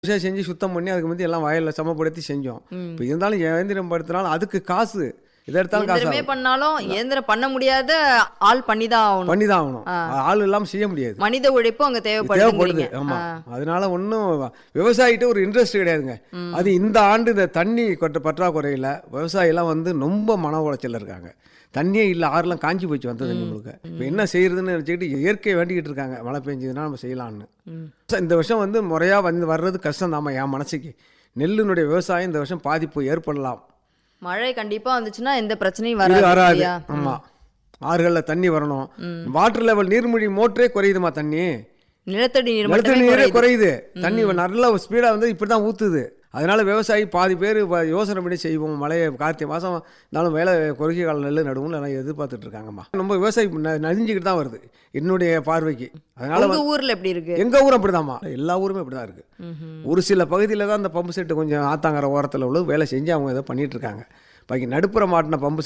விவசாயம் செஞ்சு சுத்தம் பண்ணி அதுக்கு வந்து எல்லாம் வயலில் சமப்படுத்தி செஞ்சோம் இப்போ இருந்தாலும் இயந்திரம் படுத்தினாலும் அதுக்கு காசு இதை எடுத்தாலும் காசு இயந்திரமே ஆகும். பண்ணாலும் இயந்திரம் பண்ண முடியாத ஆள் பண்ணி தான் ஆகணும் பண்ணி தான் ஆகணும் ஆள் இல்லாமல் செய்ய முடியாது மனித உழைப்பும் அங்க தேவைப்படுது தேவைப்படுதுங்கிறீங்க ஆமா அதனால ஒன்றும் விவசாயிட்ட ஒரு இன்ட்ரெஸ்ட் கிடையாதுங்க அது இந்த ஆண்டு இந்த தண்ணி கொட்ட பற்றாக்குறையில் விவசாயிலாம் வந்து ரொம்ப மன உளைச்சல்ல இருக்காங்க தண்ணியே இல்லை ஆறுலாம் காஞ்சி போச்சு வந்த தண்ணி முழுக்க இப்போ என்ன செய்யறதுன்னு நினச்சிக்கிட்டு இயற்கையை வேண்டிக்கிட்டு இருக்காங்க மழை பெஞ்சதுன்னா நம்ம செய்யலாம்னு இந்த வருஷம் வந்து முறையாக வந்து வர்றது கஷ்டம் தாம்மா என் மனசுக்கு நெல்லினுடைய விவசாயம் இந்த வருஷம் பாதிப்பு ஏற்படலாம் மழை கண்டிப்பா வந்துச்சுன்னா எந்த பிரச்சனையும் இது வராது வராது இல்லையா? ஆமா ஆறுகளில் தண்ணி வரணும் வாட்டர் லெவல் நீர்மொழி மோட்டரே குறையுதுமா தண்ணி நிலத்தடி நீர் நிலத்தடி மட்டுமே நீரே குறையுது. குறையுது தண்ணி நல்ல ஸ்பீடாக வந்து இப்படி தான் ஊற்றுது அதனால விவசாயி பாதி பேர் யோசனை பண்ணி செய்வோம் மழையை கார்த்திகை மாதம் இருந்தாலும் வேலை குறுகிய கால நெல் நடுவும் எல்லாம் எதிர்பார்த்துட்டு இருக்காங்கம்மா நம்ம விவசாயி ந- நலிஞ்சுக்கிட்டு தான் வருது என்னுடைய பார்வைக்கு அதனால உங்க ஊர்ல எப்படி இருக்கு எங்கள் ஊரும் அப்படிதாம்மா எல்லா ஊருமே அப்படி தான் இருக்குது ஒரு சில பகுதியில் தான் அந்த பம்பு செட்டு கொஞ்சம் ஆத்தாங்கர ஓரத்தில் உள்ள வேலை செஞ்சு அவங்க இதை பண்ணிட்டு இருக்காங்க பாக்கி நடுப்புற மாட்டின பம்பு